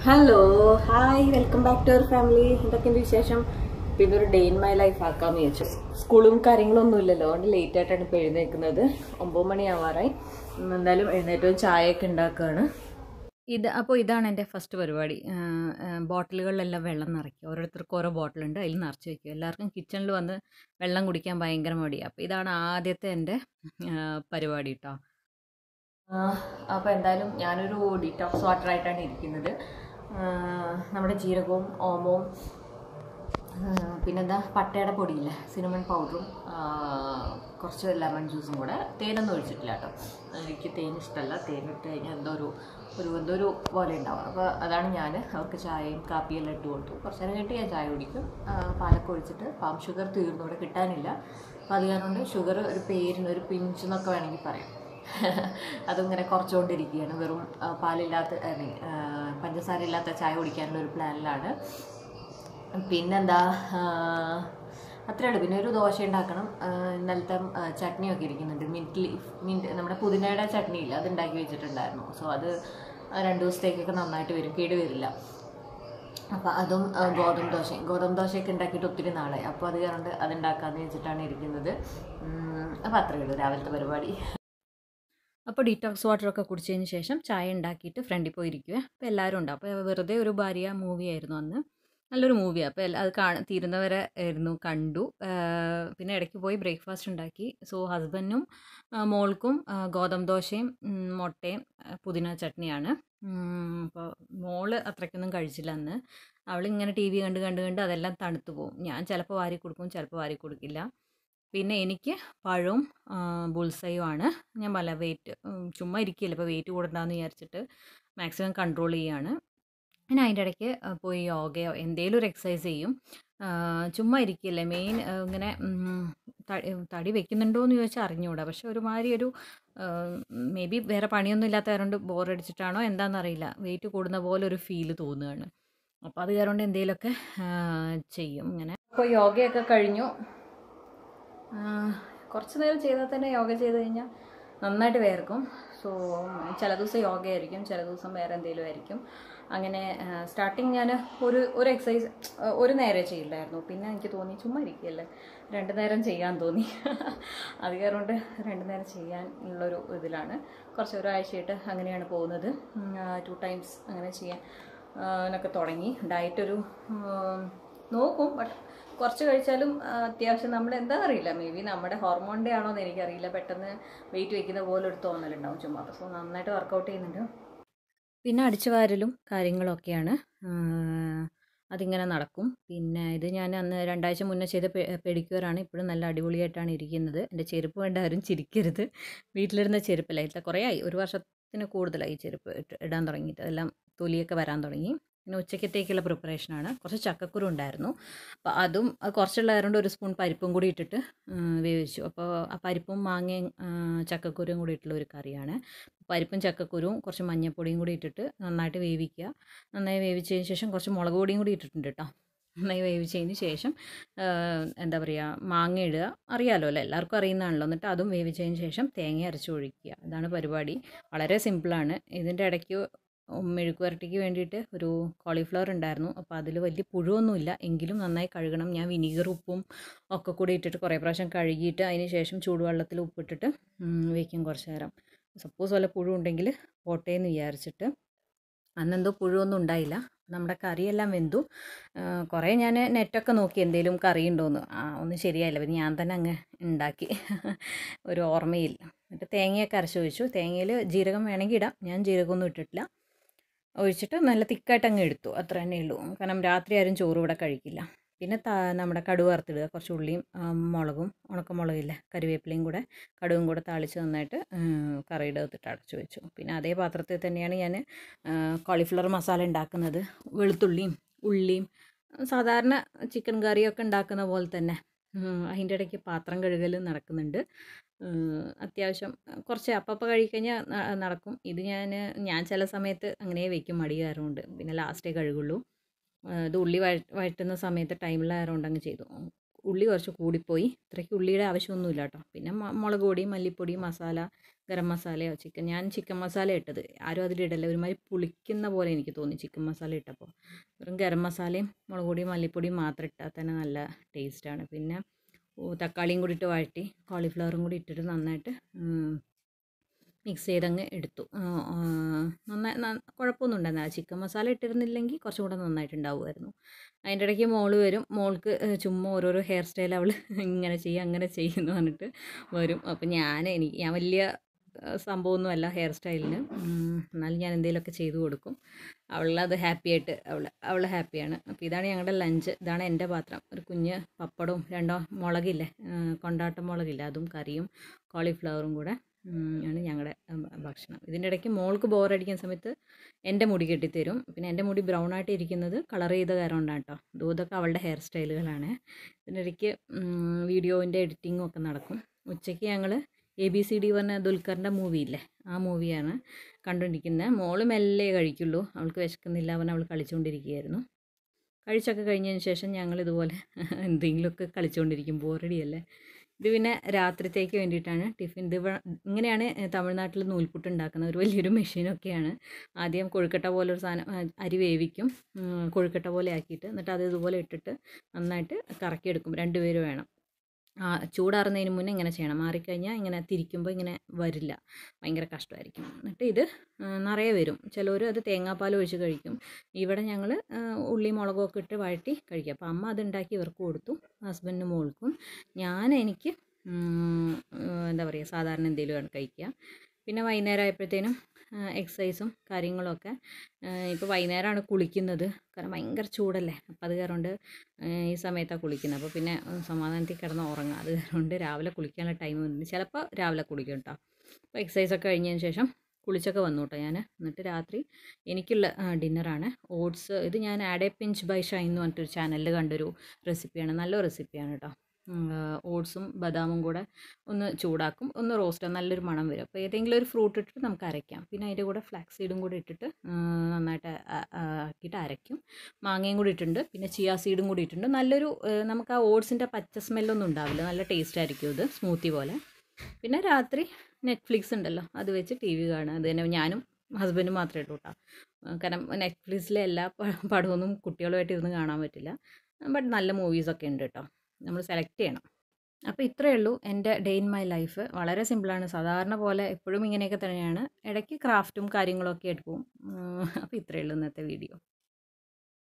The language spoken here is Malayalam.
hello hi welcome back to our family എന്തൊക്കെയുണ്ട് വിശേഷം ഇപ്പം ഇതൊരു ഡേ ഇൻ മൈ ലൈഫ് ആക്കാമെന്ന് വിചാരിച്ചു സ്കൂളും കാര്യങ്ങളൊന്നും ഇല്ലല്ലോ അതുകൊണ്ട് ലേറ്റ് ആയിട്ടാണ് ഇപ്പോൾ എഴുന്നേൽക്കുന്നത് ഒമ്പത് മണിയാവാറായി ഉം, എന്തായാലും എഴുന്നേറ്റവും ചായയൊക്കെ ഉണ്ടാക്കുകയാണ് ഇത് അപ്പോൾ ഇതാണ് എൻ്റെ ഫസ്റ്റ് പരിപാടി ആ, ആ, ബോട്ടിലുകളിലെല്ലാം വെള്ളം നിറയ്ക്കുക ഓരോരുത്തർക്കും ഓരോ ബോട്ടിലുണ്ട് അതിൽ നിറച്ച് വയ്ക്കുക എല്ലാവർക്കും കിച്ചണിൽ വന്ന് വെള്ളം കുടിക്കാൻ ഭയങ്കര മടിയാണ് അപ്പോൾ ഇതാണ് ആദ്യത്തെ എൻ്റെ ആ, പരിപാടി കേട്ടോ അപ്പോൾ എന്തായാലും ഞാനൊരു ഡീറ്റോക്സ് വാട്ടർ ആയിട്ടാണ് ഇരിക്കുന്നത് ആ, നമ്മുടെ ജീരകവും ഓമവും ആ, പിന്നെന്താ പട്ടയുടെ പൊടിയില്ലേ സിനമൺ പൗഡറും ആ, കുറച്ച് ലെമൺ ജ്യൂസും കൂടെ തേനൊന്നും ഒഴിച്ചിട്ടില്ല കേട്ടോ എനിക്ക് തേൻ ഇഷ്ടമല്ല തേൻ ഇട്ട് കഴിഞ്ഞാൽ എന്തോ ഒരു ഒരു എന്തോ ഒരു പോലെ ഉണ്ടാവും അപ്പോൾ അതാണ് ഞാൻ അവർക്ക് ചായയും കാപ്പിയെല്ലാം ഇട്ട് കൊടുത്തു കുറച്ച് നേരം കഴിഞ്ഞിട്ട് ഞാൻ ചായ കുടിക്കും ആ, പാലൊക്കെ ഒഴിച്ചിട്ട് പാം ഷുഗർ തീർന്നു ഇവിടെ കിട്ടാനില്ല അപ്പോൾ അത് കാരണം കൊണ്ട് ഷുഗർ ഒരു പേരിന് ഒരു പിഞ്ച് എന്നൊക്കെ വേണമെങ്കിൽ പറയാം അതിങ്ങനെ കുറച്ചുകൊണ്ടിരിക്കുകയാണ് വെറും ആ, പാലില്ലാത്ത ഐ മീൻ പഞ്ചസാര ഇല്ലാത്ത ചായ കുടിക്കാനുള്ള ഒരു പ്ലാനിലാണ് പിന്നെന്താ ആ, അത്രേ ഉള്ളൂ പിന്നെ ഒരു ദോശ ഉണ്ടാക്കണം ആ, ഇന്നലത്തെ ആ, ചട്നിയൊക്കെ ഇരിക്കുന്നുണ്ട് മിൻറ്റ് ലീഫ് മിൻറ്റ് നമ്മുടെ പുതിനയുടെ ചട്നി ഇല്ല അത് ഉണ്ടാക്കി വെച്ചിട്ടുണ്ടായിരുന്നു സോ അത് രണ്ട് ദിവസത്തേക്കൊക്കെ നന്നായിട്ട് വരും കേട് വരില്ല അപ്പോൾ അതും ആ, ഗോതമ്പ് ദോശയും ഗോതമ്പ് ദോശയൊക്കെ ഉണ്ടാക്കിയിട്ട് ഒത്തിരി നാളായി അപ്പോൾ അത് കാരണം അത് ഉണ്ടാക്കാമെന്ന് വെച്ചിട്ടാണ് ഇരിക്കുന്നത് അപ്പോൾ അത്രയേ ഉള്ളൂ രാവിലത്തെ പരിപാടി അപ്പോൾ ഡീറ്റോക്സ് വാട്ടറൊക്കെ കുടിച്ചതിന് ശേഷം ചായ ഉണ്ടാക്കിയിട്ട് ഫ്രണ്ടിൽ പോയി ഇരിക്കുക അപ്പോൾ എല്ലാവരും ഉണ്ട് അപ്പോൾ വെറുതെ ഒരു ഭാര്യ മൂവി ആയിരുന്നു അന്ന് നല്ലൊരു മൂവിയാണ് അപ്പോൾ എല്ലാ- അത് കാണ തീരുന്നവരെ ആയിരുന്നു കണ്ടു ആ, പിന്നെ ഇടയ്ക്ക് പോയി ബ്രേക്ക്ഫാസ്റ്റ് ഉണ്ടാക്കി സോ ഹസ്ബൻഡിനും ആ, മോൾക്കും ആ, ഗോതമ്പ് ദോശയും ഉം, മുട്ടയും ആ, പുതിന ചട്നിയാണ് അപ്പോൾ മോള് അത്രയ്ക്കൊന്നും കഴിച്ചില്ല അന്ന് അവളിങ്ങനെ ടി വി കണ്ട് കണ്ട് കണ്ട് അതെല്ലാം തണുത്തു പോകും ഞാൻ ചിലപ്പോൾ വാരി കൊടുക്കും ചിലപ്പോൾ വാരി കൊടുക്കില്ല പിന്നെ എനിക്ക് പഴവും ബുൾസയും ആണ് ഞാൻ പല വെയിറ്റ് ചുമ്മാ ഇരിക്കുകയല്ല ഇപ്പോൾ വെയിറ്റ് കൂടണ്ടെന്ന് വിചാരിച്ചിട്ട് മാക്സിമം കൺട്രോൾ ചെയ്യാണ് പിന്നെ അതിൻ്റെ ഇടയ്ക്ക് ആ, പോയി യോഗയോ എന്തെങ്കിലും ഒരു എക്സസൈസ് ചെയ്യും ആ, ചുമ്മാ ഇരിക്കുകയല്ലേ മെയിൻ ഇങ്ങനെ ഉം, ത- തടി വെക്കുന്നുണ്ടോ എന്ന് ചോദിച്ചാൽ അറിഞ്ഞുകൂടാ പക്ഷെ ഒരുമാതിരി ഒരു മേ ബി വേറെ പണിയൊന്നും ഇല്ലാത്തവരുണ്ട് ബോറടിച്ചിട്ടാണോ എന്താണെന്നറിയില്ല വെയിറ്റ് കൂടുന്ന പോലെ ഒരു ഫീല് തോന്നുകയാണ് അപ്പോൾ അത് കാരണം കൊണ്ട് എന്തെങ്കിലുമൊക്കെ ആ, ചെയ്യും ഇങ്ങനെ അപ്പോൾ യോഗയൊക്കെ കഴിഞ്ഞു ആ, കുറച്ച് നേരം ചെയ്താൽ തന്നെ യോഗ ചെയ്ത് കഴിഞ്ഞാൽ നന്നായിട്ട് വേർക്കും സോ ചില ദിവസം യോഗ ആയിരിക്കും ചില ദിവസം വേറെ എന്തെങ്കിലും ആയിരിക്കും അങ്ങനെ സ്റ്റാർട്ടിങ് ഞാൻ ഒരു ഒരു എക്സസൈസ് ഒരു നേരെ ചെയ്യില്ലായിരുന്നു പിന്നെ എനിക്ക് തോന്നി ചുമ്മാ ഇരിക്കുകയല്ലേ രണ്ട് നേരം ചെയ്യാൻ തോന്നി അത് കാരണം കൊണ്ട് രണ്ട് നേരം ചെയ്യാൻ ഉള്ളൊരു ഇതിലാണ് കുറച്ച് ഒരാഴ്ചയായിട്ട് അങ്ങനെയാണ് പോകുന്നത് ടു ടൈംസ് അങ്ങനെ ചെയ്യാൻ ആ, എന്നൊക്കെ തുടങ്ങി ഡയറ്റ് ഒരു ഉം, നോക്കും ബട്ട് കുറച്ച് കഴിച്ചാലും ആ, അത്യാവശ്യം നമ്മൾ എന്താ അറിയില്ല മേ ബി നമ്മുടെ ഹോർമോണിൻ്റെ ആണോ എന്ന് എനിക്കറിയില്ല പെട്ടെന്ന് വെയിറ്റ് വെക്കുന്ന പോലെ ഒരു തോന്നലുണ്ടാവും ചുമ്മാ അപ്പോൾ സോ നന്നായിട്ട് വർക്കൗട്ട് ചെയ്യുന്നുണ്ട് പിന്നെ അടിച്ചു വാരലും കാര്യങ്ങളൊക്കെയാണ് ആ, അതിങ്ങനെ നടക്കും പിന്നെ ഇത് ഞാൻ അന്ന് രണ്ടാഴ്ച മുന്നേ ചെയ്ത പെഡിക്യൂറാണ് ഇപ്പോഴും നല്ല അടിപൊളിയായിട്ടാണ് ഇരിക്കുന്നത് എൻ്റെ ചെരുപ്പ് വേണ്ട ആരും ചിരിക്കരുത് വീട്ടിലിരുന്ന ചെരുപ്പല്ല ഇല്ല കുറേ ആയി ഒരു വർഷത്തിന് കൂടുതലായി ഈ ചെരുപ്പ് ഇട്ട് ഇടാൻ തുടങ്ങിയിട്ട് എല്ലാം തൊലിയൊക്കെ വരാൻ തുടങ്ങി പിന്നെ ഉച്ചക്കത്തേക്കുള്ള പ്രിപ്പറേഷനാണ് കുറച്ച് ചക്കക്കുരു ഉണ്ടായിരുന്നു അപ്പോൾ അതും അത് കുറച്ചുള്ളതുകൊണ്ട് ഒരു സ്പൂൺ പരിപ്പും കൂടി ഇട്ടിട്ട് ഉം, വേവിച്ചു അപ്പോൾ ആ പരിപ്പും മാങ്ങയും ആ, ചക്കക്കുരുവും കൂടി ഇട്ടുള്ള ഒരു കറിയാണ് പരിപ്പും ചക്കക്കുരുവും കുറച്ച് മഞ്ഞൾപ്പൊടിയും കൂടി ഇട്ടിട്ട് നന്നായിട്ട് വേവിക്കുക നന്നായി വേവിച്ചതിന് ശേഷം കുറച്ച് മുളക് പൊടിയും കൂടി ഇട്ടിട്ടുണ്ട് കേട്ടോ നന്നായി വേവിച്ചതിന് ശേഷം ആ, എന്താ പറയുക മാങ്ങ ഇടുക അറിയാലോ അല്ലേ എല്ലാവർക്കും അറിയുന്നതാണല്ലോ എന്നിട്ട് അതും വേവിച്ചതിന് ശേഷം തേങ്ങ അരച്ച് ഒഴിക്കുക ഇതാണ് പരിപാടി വളരെ സിമ്പിളാണ് ഇതിൻ്റെ ഇടയ്ക്ക് മെഴുക്ക് വരട്ടിക്ക് വേണ്ടിയിട്ട് ഒരു കോളിഫ്ലവർ ഉണ്ടായിരുന്നു അപ്പോൾ അതിൽ വലിയ പുഴുവൊന്നുമില്ല എങ്കിലും നന്നായി കഴുകണം ഞാൻ വിനീഗർ ഉപ്പും ഒക്കെ കൂടി ഇട്ടിട്ട് കുറേ പ്രാവശ്യം കഴുകിയിട്ട് അതിന് ശേഷം ചൂടുവെള്ളത്തിൽ ഉപ്പിട്ടിട്ട് ഉം, വെക്കും കുറച്ച് നേരം സപ്പോസ് വല്ല പുഴു ഉണ്ടെങ്കിൽ പോട്ടെ എന്ന് വിചാരിച്ചിട്ട് അന്നെന്തോ പുഴുവൊന്നും ഉണ്ടായില്ല നമ്മുടെ കറിയെല്ലാം വെന്തു ആ, കുറേ ഞാൻ നെറ്റൊക്കെ നോക്കി എന്തെങ്കിലും കറി ഉണ്ടോയെന്ന് ആ ഒന്നും ശരിയായില്ല പിന്നെ ഞാൻ തന്നെ അങ്ങ് ഉണ്ടാക്കി ഒരു ഓർമ്മയിൽ എന്നിട്ട് തേങ്ങയൊക്കെ അരച്ച് ഒഴിച്ചു തേങ്ങയിൽ ജീരകം വേണമെങ്കിൽ ഇടാം ഞാൻ ജീരകമൊന്നും ഇട്ടിട്ടില്ല ഒഴിച്ചിട്ട് നല്ല തിക്കായിട്ട് അങ്ങ് എടുത്തു അത്ര തന്നെ ഉള്ളൂ കാരണം രാത്രി ആരും ചോറ് ഇവിടെ കഴിക്കില്ല പിന്നെ ത നമ്മുടെ കടുക് വറുത്തിടുക കുറച്ച് ഉള്ളിയും ആ, മുളകും ഉണക്കമുളകില്ലേ കറിവേപ്പിലയും കൂടെ കടുകും കൂടെ താളിച്ച് നന്നായിട്ട് കറിയുടെ അകത്തിട്ട് അടച്ചു വെച്ചു പിന്നെ അതേ പാത്രത്തിൽ തന്നെയാണ് ഞാൻ കോളിഫ്ലവർ മസാല ഉണ്ടാക്കുന്നത് വെളുത്തുള്ളിയും ഉള്ളിയും സാധാരണ ചിക്കൻ കറിയൊക്കെ ഉണ്ടാക്കുന്ന പോലെ തന്നെ അതിൻ്റെ ഇടയ്ക്ക് പാത്രം കഴുകൽ നടക്കുന്നുണ്ട് ഉം, അത്യാവശ്യം കുറച്ച് അപ്പപ്പോൾ കഴിക്കഴിഞ്ഞാൽ ന- നടക്കും ഇത് ഞാൻ ഞാൻ ചില സമയത്ത് അങ്ങനെ വെക്കും മടി കാരണമുണ്ട് പിന്നെ ലാസ്റ്റേ കഴുകുള്ളൂ ആ, ഇത് ഉള്ളി വഴ വഴറ്റുന്ന സമയത്ത് ടൈമിലായതുകൊണ്ട് അങ്ങ് ചെയ്തു ഉള്ളി കുറച്ച് കൂടിപ്പോയി ഇത്രയ്ക്ക് ഉള്ളിയുടെ ആവശ്യമൊന്നുമില്ല കേട്ടോ പിന്നെ മ- മുളക് പൊടി മല്ലിപ്പൊടി മസാല ഗരം മസാലയോ ചിക്കൻ ഞാൻ ചിക്കൻ മസാല ഇട്ടത് ആരും അതിലിടല്ല ഒരുമാതിരി പുളിക്കുന്ന പോലെ എനിക്ക് തോന്നി ചിക്കൻ മസാല ഇട്ടപ്പോൾ വെറും ഗരം മസാലയും മുളക് പൊടിയും മല്ലിപ്പൊടിയും മാത്രം ഇട്ടാൽ തന്നെ നല്ല ടേസ്റ്റാണ് പിന്നെ ഓ, തക്കാളിയും കൂടി ഇട്ട് വഴറ്റി കോളിഫ്ലവറും കൂടി ഇട്ടിട്ട് നന്നായിട്ട് മിക്സ് ചെയ്തങ്ങ് എടുത്തു ആ, ആ, നന്നായി ന- കുഴപ്പമൊന്നും ഉണ്ടായിരുന്നില്ല ചിക്കൻ മസാല ഇട്ടിരുന്നില്ലെങ്കിൽ കുറച്ചും കൂടെ നന്നായിട്ടുണ്ടാവുമായിരുന്നു അതിൻ്റെ ഇടയ്ക്ക് മോള് വരും മോൾക്ക് ഏഹ്, ചുമ്മാ ഓരോരോ ഹെയർ സ്റ്റൈൽ അവൾ ഇങ്ങനെ ചെയ്യും അങ്ങനെ ചെയ്യുമെന്ന് പറഞ്ഞിട്ട് വരും അപ്പം ഞാൻ എനിക്ക് ഞാൻ വലിയ ഏഹ്, സംഭവമൊന്നുമല്ല ഹെയർ സ്റ്റൈലിന് ഉം, എന്നാലും ഞാൻ എന്തെങ്കിലുമൊക്കെ ചെയ്തു കൊടുക്കും അവളത് ഹാപ്പി ആയിട്ട് അവൾ അവൾ ഹാപ്പിയാണ് അപ്പോൾ ഇതാണ് ഞങ്ങളുടെ ലഞ്ച് ഇതാണ് എൻ്റെ പാത്രം ഒരു കുഞ്ഞ് പപ്പടവും രണ്ടോ മുളകില്ലേ ഏഹ്, കൊണ്ടാട്ടം മുളകില്ലേ അതും കറിയും കോളിഫ്ലവറും കൂടെ ഉം, ആണ് ഞങ്ങളുടെ ഉം, ഭക്ഷണം ഇതിൻ്റെ ഇടയ്ക്ക് മോൾക്ക് ബോറടിക്കുന്ന സമയത്ത് എൻ്റെ മുടി കെട്ടിത്തരും പിന്നെ എൻ്റെ മുടി ബ്രൗൺ ആയിട്ട് ഇരിക്കുന്നത് കളർ ചെയ്ത കാരണം കൊണ്ടാണ് കേട്ടോ ഇത് ഇതൊക്കെ അവളുടെ ഹെയർ സ്റ്റൈലുകളാണ് ഇതിൻ്റെ ഇടയ്ക്ക് വീഡിയോൻ്റെ എഡിറ്റിങ്ങും ഒക്കെ നടക്കും ഉച്ചയ്ക്ക് ഞങ്ങൾ എ ബി സി ഡി പറഞ്ഞ ദുൽഖറിൻ്റെ മൂവി ഇല്ലേ ആ മൂവിയാണ് കണ്ടുകൊണ്ടിരിക്കുന്നത് മോള് മെല്ലെ കഴിക്കുള്ളൂ അവൾക്ക് വിശക്കുന്നില്ല പറഞ്ഞ് അവൾ കളിച്ചുകൊണ്ടിരിക്കുകയായിരുന്നു കഴിച്ചൊക്കെ കഴിഞ്ഞതിന് ശേഷം ഞങ്ങൾ ഇതുപോലെ എന്തെങ്കിലുമൊക്കെ കളിച്ചുകൊണ്ടിരിക്കും ബോറടിയല്ലേ ഇത് പിന്നെ രാത്രിത്തേക്ക് വേണ്ടിയിട്ടാണ് ടിഫിൻ ഇത് ഇവ- ഇങ്ങനെയാണ് തമിഴ്നാട്ടിൽ നൂൽപുട്ട് ഉണ്ടാക്കുന്നത് ഒരു വലിയൊരു മെഷീനൊക്കെയാണ് ആദ്യം കൊഴുക്കട്ട പോലെ ഒരു സാധനം ആ, അരി വേവിക്കും ഉം, കൊഴുക്കട്ട പോലെ ആക്കിയിട്ട് എന്നിട്ട് അത് ഇതുപോലെ ഇട്ടിട്ട് നന്നായിട്ട് കറക്കിയെടുക്കും രണ്ടുപേര് വേണം ആ ചൂടാറുന്നതിന് മുന്നേ ഇങ്ങനെ ചെയ്യണം മാറിക്കഴിഞ്ഞാൽ ഇങ്ങനെ തിരിക്കുമ്പോൾ ഇങ്ങനെ വരില്ല ഭയങ്കര കഷ്ടമായിരിക്കും എന്നിട്ട് ഇത് ആ, നിറയെ വരും ചിലവർ അത് തേങ്ങാപ്പാൽ ഒഴിച്ച് കഴിക്കും ഇവിടെ ഞങ്ങൾ ഉള്ളി മുളകും ഒക്കെ ഇട്ട് വഴറ്റി കഴിക്കും അപ്പോൾ അമ്മ അത് ഉണ്ടാക്കി ഇവർക്ക് കൊടുത്തു ഹസ്ബൻഡിനും മോൾക്കും ഞാൻ എനിക്ക് ഉം, ഏഹ്, എന്താ പറയുക സാധാരണ എന്തെങ്കിലുമാണ് കഴിക്കുക പിന്നെ വൈകുന്നേരം ആയപ്പോഴത്തേനും എക്സസൈസും കാര്യങ്ങളൊക്കെ ഇപ്പോൾ വൈകുന്നേരമാണ് കുളിക്കുന്നത് കാരണം ഭയങ്കര ചൂടല്ലേ അപ്പോൾ അത് കാരണം കൊണ്ട് ഏഹ്, ഈ സമയത്താണ് കുളിക്കുന്നത് അപ്പോൾ പിന്നെ ഉം, സമാധാനത്തിൽ കിടന്ന് ഉറങ്ങാം അത് കാരണം കൊണ്ട് രാവിലെ കുളിക്കാനുള്ള ടൈം ഉണ്ട് ചിലപ്പോൾ രാവിലെ കുളിക്കും കേട്ടോ അപ്പോൾ എക്സസൈസൊക്കെ കഴിഞ്ഞതിന് ശേഷം കുളിച്ചൊക്കെ വന്നു കേട്ടോ ഞാൻ എന്നിട്ട് രാത്രി എനിക്കുള്ള ഡിന്നറാണ് ഓട്സ് ഇത് ഞാൻ ആഡേ പിഞ്ച് ബൈ ഷൈൻ എന്ന് പറഞ്ഞിട്ടൊരു ചാനലിൽ കണ്ടൊരു റെസിപ്പിയാണ് നല്ല റെസിപ്പിയാണ് കേട്ടോ ഓട്സും ബദാമും കൂടെ ഒന്ന് ചൂടാക്കും ഒന്ന് റോസ്റ്റ് നല്ലൊരു മണം വരും അപ്പോൾ ഏതെങ്കിലും ഒരു ഫ്രൂട്ട് ഇട്ടിട്ട് നമുക്ക് അരയ്ക്കാം പിന്നെ അതിൻ്റെ കൂടെ ഫ്ലാക്സ് സീഡും കൂടി ഇട്ടിട്ട് ആ, നന്നായിട്ട് ആ- ആ- ആക്കിയിട്ട് അരയ്ക്കും മാങ്ങയും കൂടി ഇട്ടിട്ടുണ്ട് പിന്നെ ചിയാ സീഡും കൂടി ഇട്ടിട്ടുണ്ട് നല്ലൊരു ഏ, നമുക്ക് ആ ഓട്സിൻ്റെ പച്ച സ്മെല്ലൊന്നും ഉണ്ടാവില്ല നല്ല ടേസ്റ്റ് ആയിരിക്കും ഇത് സ്മൂത്തി പോലെ പിന്നെ രാത്രി നെറ്റ്ഫ്ലിക്സ് ഉണ്ടല്ലോ അത് വെച്ച് ടി വി കാണുക അത് തന്നെ ഞാനും ഹസ്ബൻഡും മാത്രമേ ഉള്ളൂ കേട്ടോ കാരണം നെറ്റ്ഫ്ലിക്സിലെ എല്ലാ പ- പടമൊന്നും കുട്ടികളുമായിട്ട് ഇരുന്ന് കാണാൻ പറ്റില്ല ബട്ട് നല്ല മൂവീസൊക്കെ ഉണ്ട് കേട്ടോ നമ്മൾ സെലക്ട് ചെയ്യണം അപ്പോൾ ഇത്രയേ ഉള്ളൂ എൻ്റെ ഡേ ഇൻ മൈ ലൈഫ് വളരെ സിമ്പിളാണ് സാധാരണ പോലെ എപ്പോഴും ഇങ്ങനെയൊക്കെ തന്നെയാണ് ഇടയ്ക്ക് ക്രാഫ്റ്റും കാര്യങ്ങളൊക്കെ ആയിട്ട് പോകും അപ്പോൾ ഇത്രയേ ഉള്ളൂ ഇന്നത്തെ വീഡിയോ